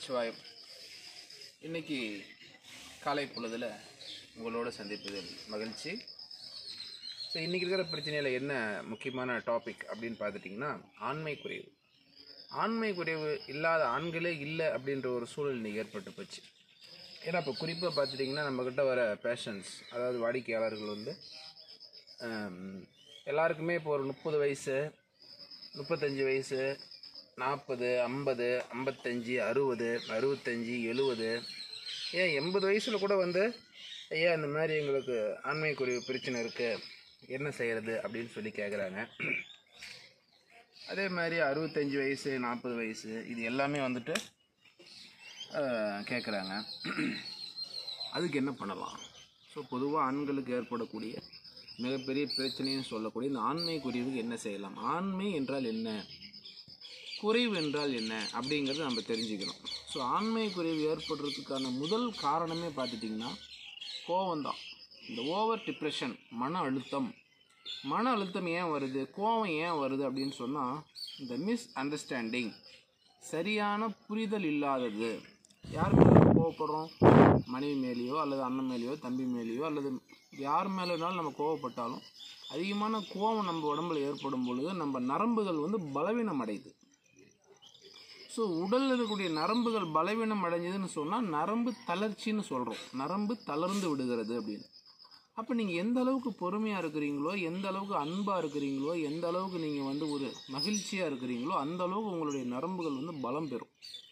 நமச்சிவாயம் இன்னைக்கு காலை பொழுதில் உங்களோட சந்திப்பதில் மகிழ்ச்சி ஸோ இன்றைக்கி இருக்கிற பிரச்சனையில் என்ன முக்கியமான டாபிக் அப்படின்னு பார்த்துட்டிங்கன்னா ஆண்மை குறைவு ஆண்மை குறைவு இல்லாத ஆண்களே இல்லை அப்படின்ற ஒரு சூழல் இன்னைக்கு ஏற்பட்டு போச்சு ஏன்னா இப்போ குறிப்பாக பார்த்துட்டிங்கன்னா நம்மக்கிட்ட வர பேஷன்ஸ் அதாவது வாடிக்கையாளர்கள் வந்து ஆம், எல்லாருக்குமே இப்போ ஒரு முப்பது வயசு முப்பத்தஞ்சு வயசு நாற்பது ஐம்பது ஐம்பத்தஞ்சு அறுபது அறுபத்தஞ்சி எழுபது ஏன் எண்பது வயசில் கூட வந்து ஐயா இந்த மாதிரி எங்களுக்கு ஆண்மை குறைவு பிரச்சனை இருக்குது என்ன செய்கிறது அப்படின்னு சொல்லி கேட்குறாங்க அதே மாதிரி அறுபத்தஞ்சி வயசு நாற்பது வயசு இது எல்லாமே வந்துட்டு கேட்குறாங்க அதுக்கு என்ன பண்ணலாம் ஸோ பொதுவாக ஆண்களுக்கு ஏற்படக்கூடிய மிகப்பெரிய பிரச்சனைன்னு சொல்லக்கூடிய இந்த ஆண்மை குறைவுக்கு என்ன செய்யலாம் ஆண்மை என்றால் என்ன குறைவு என்றால் என்ன அப்படிங்கிறத நம்ம தெரிஞ்சுக்கணும் ஸோ ஆண்மை குறைவு ஏற்படுறதுக்கான முதல் காரணமே பார்த்துட்டிங்கன்னா கோவம்தான் இந்த ஓவர் டிப்ரெஷன் மன அழுத்தம் மன அழுத்தம் ஏன் வருது கோவம் ஏன் வருது அப்படின்னு சொன்னால் இந்த மிஸ் அண்டர்ஸ்டாண்டிங் சரியான புரிதல் இல்லாதது யார் மேலே கோவப்படுறோம் மனைவி மேலேயோ அல்லது அண்ணன் மேலேயோ தம்பி மேலேயோ அல்லது யார் மேலேனாலும் நம்ம கோவப்பட்டாலும் அதிகமான கோவம் நம்ம உடம்புல ஏற்படும் பொழுது நம்ம நரம்புகள் வந்து பலவீனம் அடையுது ஸோ உடலில் இருக்கக்கூடிய நரம்புகள் பலவீனம் அடைஞ்சதுன்னு சொன்னால் நரம்பு தளர்ச்சின்னு சொல்கிறோம் நரம்பு தளர்ந்து விடுகிறது அப்படின்னு அப்போ நீங்கள் எந்த அளவுக்கு பொறுமையாக இருக்கிறீங்களோ எந்த அளவுக்கு அன்பாக இருக்கிறீங்களோ எந்த அளவுக்கு நீங்கள் வந்து ஒரு மகிழ்ச்சியாக இருக்கிறீங்களோ அந்த அளவுக்கு உங்களுடைய நரம்புகள் வந்து பலம் பெறும்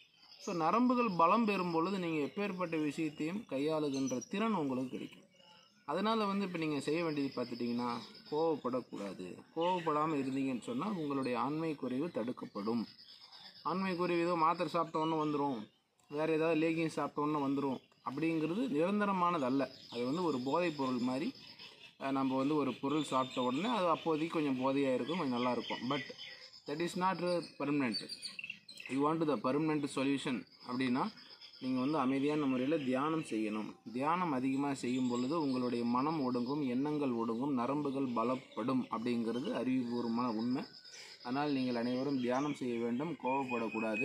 ஸோ நரம்புகள் பலம் பெறும் பொழுது நீங்கள் எப்பேற்பட்ட விஷயத்தையும் கையாளுகின்ற திறன் உங்களுக்கு கிடைக்கும் அதனால் வந்து இப்போ நீங்கள் செய்ய வேண்டியது பார்த்துட்டிங்கன்னா கோவப்படக்கூடாது கோவப்படாமல் இருந்தீங்கன்னு சொன்னால் உங்களுடைய ஆண்மை குறைவு தடுக்கப்படும் ஆண்மை குறைவு ஏதோ மாத்திரை சாப்பிட்ட உடனே வந்துடும் வேறு ஏதாவது லேகிங் சாப்பிட்ட உடனே வந்துடும் அப்படிங்கிறது நிரந்தரமானது அல்ல அது வந்து ஒரு போதைப் பொருள் மாதிரி அஹ், நம்ம வந்து ஒரு பொருள் சாப்பிட்ட உடனே அது அப்போதைக்கு கொஞ்சம் போதையாக இருக்கும் கொஞ்சம் நல்லா இருக்கும் but that is not permanent you want the permanent solution அப்படின்னா நீங்கள் வந்து அமைதியான முறையில் தியானம் செய்யணும் தியானம் அதிகமாக செய்யும் பொழுது உங்களுடைய மனம் ஒடுங்கும் எண்ணங்கள் ஒடுங்கும் நரம்புகள் பலப்படும் அப்படிங்கிறது அறிவுபூர்வமான உண்மை ஆனால் நீங்கள் அனைவரும் தியானம் செய்ய வேண்டும் கோவப்படக்கூடாது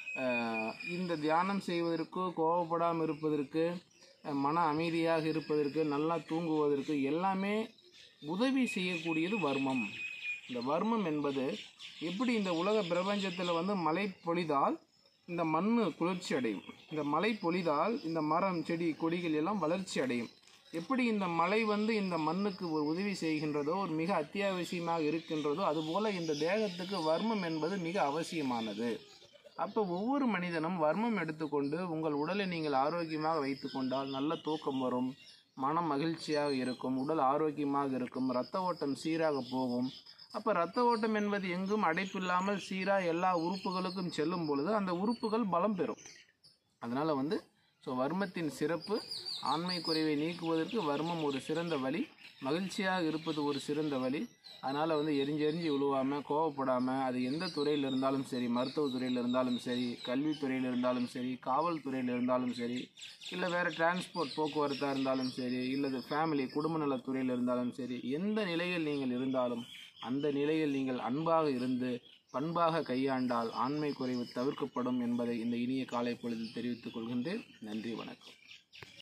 அஹ் இந்த தியானம் செய்வதற்கு கோவப்படாமல் இருப்பதற்கு அஹ் மன அமைதியாக இருப்பதற்கு நல்லா தூங்குவதற்கு எல்லாமே உதவி செய்யக்கூடியது வர்மம் இந்த வர்மம் என்பது எப்படி இந்த உலக பிரபஞ்சத்தில் வந்து மழை பொழிதால் இந்த மண் குளிர்ச்சி அடையும் இந்த மழை பொழிதால் இந்த மரம் செடி கொடிகள் எல்லாம் வளர்ச்சி அடையும் எப்படி இந்த மழை வந்து இந்த மண்ணுக்கு ஒரு உதவி செய்கின்றதோ ஒரு மிக அத்தியாவசியமாக இருக்கின்றதோ அதுபோல இந்த தேகத்துக்கு வர்மம் என்பது மிக அவசியமானது அப்போ ஒவ்வொரு மனிதனும் வர்மம் எடுத்துக்கொண்டு உங்கள் உடலை நீங்கள் ஆரோக்கியமாக வைத்துக்கொண்டால் நல்ல தூக்கம் வரும் மனம் மகிழ்ச்சியாக இருக்கும் உடல் ஆரோக்கியமாக இருக்கும் இரத்த ஓட்டம் சீராக போகும் அப்போ இரத்த ஓட்டம் என்பது எங்கும் அடைப்பில்லாமல் சீராக எல்லா உறுப்புகளுக்கும் செல்லும் பொழுது அந்த உறுப்புகள் பலம் பெறும் அதனால் வந்து ஸோ வர்மத்தின் சிறப்பு ஆண்மை குறைவை நீக்குவதற்கு வர்மம் ஒரு சிறந்த வழி மகிழ்ச்சியாக இருப்பது ஒரு சிறந்த வழி அதனால் வந்து எரிஞ்சு எரிஞ்சு விழுவாமல் கோவப்படாமல் அது எந்த துறையில் இருந்தாலும் சரி மருத்துவ துறையில் இருந்தாலும் சரி கல்வித்துறையில் இருந்தாலும் சரி காவல்துறையில் இருந்தாலும் சரி இல்லை வேறு டிரான்ஸ்போர்ட் போக்குவரத்தாக இருந்தாலும் சரி இல்லது ஃபேமிலி குடும்ப நலத்துறையில் இருந்தாலும் சரி எந்த நிலையில் நீங்கள் இருந்தாலும் அந்த நிலையில் நீங்கள் அன்பாக இருந்து பண்பாக கையாண்டால் ஆண்மை குறைவு தவிர்க்கப்படும் என்பதை இந்த இனிய காலை பொழுதில் தெரிவித்துக் கொள்கின்றேன் நன்றி வணக்கம்